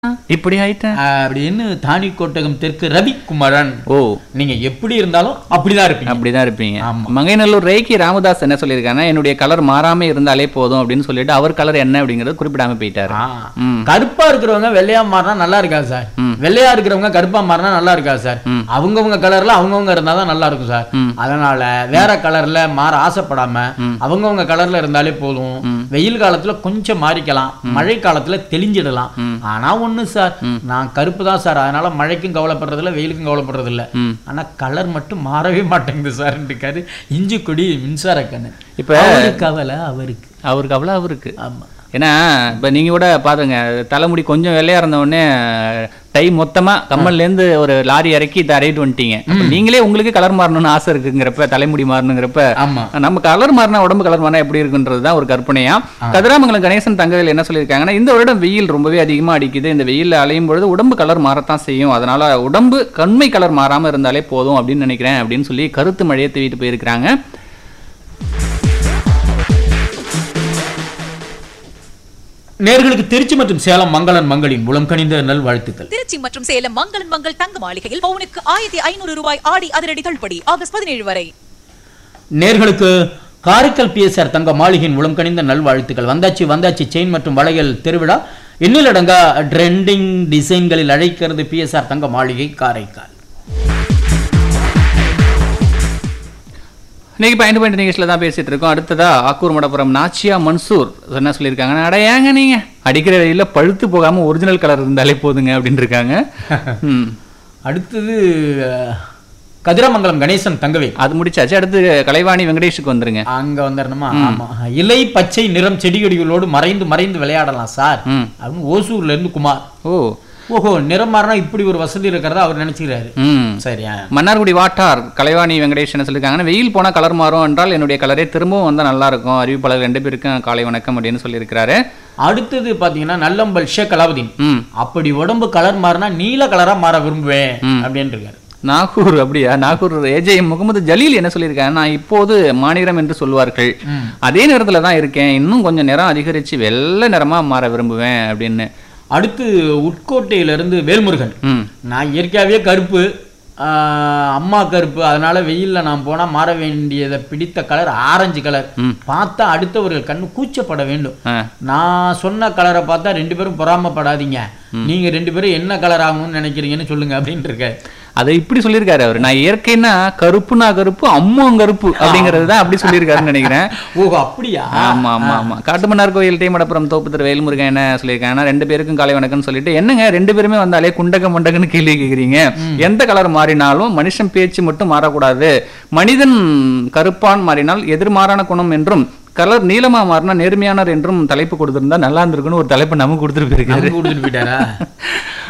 இப்படி ஆயிட்டேன் அப்படின்னு தானி கோட்டகம் தெற்கு ரவி குமரன் ஓ நீங்க எப்படி இருந்தாலும் அப்படிதான் இருப்பீங்க அப்படிதான் இருப்பீங்க ஆமா. மங்கைநல்லூர் ரேக்கி ராமதாஸ் என்ன சொல்லியிருக்காங்கன்னா என்னுடைய கலர் மாறாம இருந்தாலே போதும் அப்படின்னு சொல்லிட்டு அவர் கலர் என்ன அப்படிங்கறது குறிப்பிடாம போயிட்டாரு ஆ. ம். கருப்பா இருக்கிறவங்க வெள்ளையா மாறினா நல்லா இருக்காது சார் ம். வெள்ளையா இருக்கிறவங்க கருப்பா மாறினா நல்லா இருக்காது சார் அவங்கவங்க கலர்ல அவங்கவங்க இருந்தா தான் நல்லா இருக்கும் சார் ம். அதனால வேற கலர்ல மாற ஆசைப்படாம அவங்கவங்க கலர்ல இருந்தாலே போதும் வெயில் காலத்துல கொஞ்சம் மாறிக்கலாம் மழை காலத்துல தெளிஞ்சிடலாம் ஆனா ஒண்ணு சார் நான் கருப்பு தான் சார் அதனால மழைக்கும் கவலைப்படுறது இல்ல வெயிலுக்கும் கவலைப்படுறது இல்ல ம். ஆனா கலர் மட்டும் மாறவே மாட்டேங்குது சார் இருக்காரு இஞ்சி கொடி மின்சார கண்ணு இப்ப- அவருக்கு கவலை அவருக்கு அவருக்கு அவ்வளவு அவருக்கு ஆமா ஏன்னா இப்ப நீங்க கூட பாருங்க தலைமுடி கொஞ்சம் வெள்ளையா இருந்த உடனே டை மொத்தமா கம்மல்ல இருந்து ஒரு லாரி இறக்கி தரையிட்டு வந்துட்டீங்க அப்ப நீங்களே உங்களுக்கு கலர் மாறணும்னு ஆசை இருக்குங்கிறப்ப தலைமுடி மாறணுங்கிறப்ப ஆமா நம்ம கலர் மாறினா உடம்பு கலர் மாறினா எப்படி இருக்குன்றது தான் ஒரு கற்பனையா கதிராமங்கலம் கணேசன் தங்கவேல் என்ன சொல்லியிருக்காங்கன்னா இந்த வருடம் வெயில் ரொம்பவே அதிகமா அடிக்குது இந்த வெயில்ல அலையும் பொழுது உடம்பு கலர் மாறத்தான் செய்யும் அதனால உடம்பு கண்மை கலர் மாறாம இருந்தாலே போதும் அப்படின்னு நினைக்கிறேன் அப்படின்னு சொல்லி கருத்து மழையை தூவிட்டு போயிருக்கிறாங்க நேர்களுக்கு திருச்சி மற்றும் சேலம் மங்களன் மங்களின் உளம் கனிந்த நல்வாழ்த்துக்கள் திருச்சி மற்றும் சேலம் மங்களன் மங்கள் தங்க மாளிகையில் பவுனுக்கு ஆயிரத்தி ஐநூறு ரூபாய் ஆடி அதிரடி தள்ளுபடி ஆகஸ்ட் பதினேழு வரை நேர்களுக்கு காரைக்கால் பிஎஸ்ஆர் தங்க மாளிகையின் உளம் கனிந்த நல்வாழ்த்துக்கள் வந்தாச்சு வந்தாச்சு செயின் மற்றும் வளையல் திருவிழா எண்ணிலடங்கா ட்ரெண்டிங் டிசைன்களில் அழைக்கிறது பிஎஸ்ஆர் தங்க மாளிகை காரைக்கால் இன்னைக்கு பயந்து பாயிண்ட் நிகழ்ச்சியில் தான் பேசிட்டு இருக்கோம் அடுத்ததா ஆக்கூர் மடப்புறம் நாச்சியா மன்சூர் என்ன சொல்லியிருக்காங்கன்னா அட ஏங்க நீங்க அடிக்கிற வெயில பழுத்து போகாம ஒரிஜினல் கலர் இருந்தாலே போதுங்க அப்படின்னு இருக்காங்க ம். அடுத்தது அஹ், கதிராமங்கலம் கணேசன் தங்கவே அது முடிச்சாச்சு அடுத்து கலைவாணி வெங்கடேஷுக்கு வந்துருங்க அங்க வந்துடணுமா ஆமா இலை பச்சை நிறம் செடிகொடிகளோடு மறைந்து மறைந்து விளையாடலாம் சார் ம். அப்படின்னு ஓசூர்ல இருந்து குமார் ஓ ஓஹோ நிறம் மாறினா இப்படி ஒரு வசதி இருக்கிறதா அவர் நினைச்சுக்கிறாரு ம் சரியா மன்னார்குடி வாட்டார் கலைவாணி வெங்கடேஷ் என்ன சொல்லியிருக்காங்கன்னா வெயில் போனால் கலர் மாறும் என்றால் என்னுடைய கலரே திரும்பவும் வந்தால் நல்லா இருக்கும் அறிவிப்பாளர் ரெண்டு பேருக்கும் காலை வணக்கம் அப்படின்னு சொல்லியிருக்கிறாரு அடுத்தது பாத்தீங்கன்னா நல்லம்பல் ஷேக் அலாவுதீன் ம் அப்படி உடம்பு கலர் மாறினா நீல கலரா மாற விரும்புவேன் அப்படின்னு இருக்காரு நாகூர் அப்படியா நாகூர் ஏஜேஎம் முகமது ஜலீல் என்ன சொல்லியிருக்காங்க நான் இப்போது மாநிலம் என்று சொல்வார்கள் ம். அதே நேரத்துல தான் இருக்கேன் இன்னும் கொஞ்சம் நிறம் அதிகரிச்சு வெள்ளை நிறமா மாற விரும்புவேன் அப்படின்னு அடுத்து உட்கோட்டையில இருந்து வேல்முருகன் ம் நான் இயற்கையாகவே கருப்பு ஆஹ், அம்மா கருப்பு அதனால வெயில்ல நான் போனா மாற வேண்டியதை பிடித்த கலர் ஆரஞ்சு கலர் ம். பார்த்தா அடுத்தவர்கள் கண்ணு கூச்சப்பட வேண்டும் ஆ நான் சொன்ன கலரை பார்த்தா ரெண்டு பேரும் பொறாமப்படாதீங்க நீங்க ரெண்டு பேரும் என்ன கலர் ஆகணும்னு நினைக்கிறீங்கன்னு சொல்லுங்க அப்படின்ட்டு இருக்க அதை இப்படி சொல்லியிருக்காரு அவர் நான் இயற்கைன்னா கருப்புனா கருப்பு அம்மும் கருப்பு அப்படிங்கிறது தான் அப்படி சொல்லியிருக்காருன்னு நினைக்கிறேன் ஓஹோ அப்படியா ஆமா ஆமா ஆமா காட்டுமன்னார் கோயில் தேமடப்புறம் தோப்புத்தர் வேல்முருகன் என்ன சொல்லியிருக்காங்கன்னா ரெண்டு பேருக்கும் காலை வணக்கம்னு சொல்லிட்டு என்னங்க ரெண்டு பேருமே வந்தாலே குண்டக மண்டகன்னு கேள்வி கேக்குறீங்க எந்த கலர் மாறினாலும் மனுஷன் பேச்சு மட்டும் மாறக்கூடாது மனிதன் கருப்பான் மாறினால் எதிர்மாறான குணம் என்றும் கலர் நீளமா மாறினா நேர்மையானவர் என்றும் தலைப்பு கொடுத்திருந்தா நல்லா இருந்திருக்குன்னு ஒரு தலைப்பு நமக்கு கொடுத்துட்டு போயிருக்காரு நமக்கு கொடுத்துட்டு போயிட்டாரா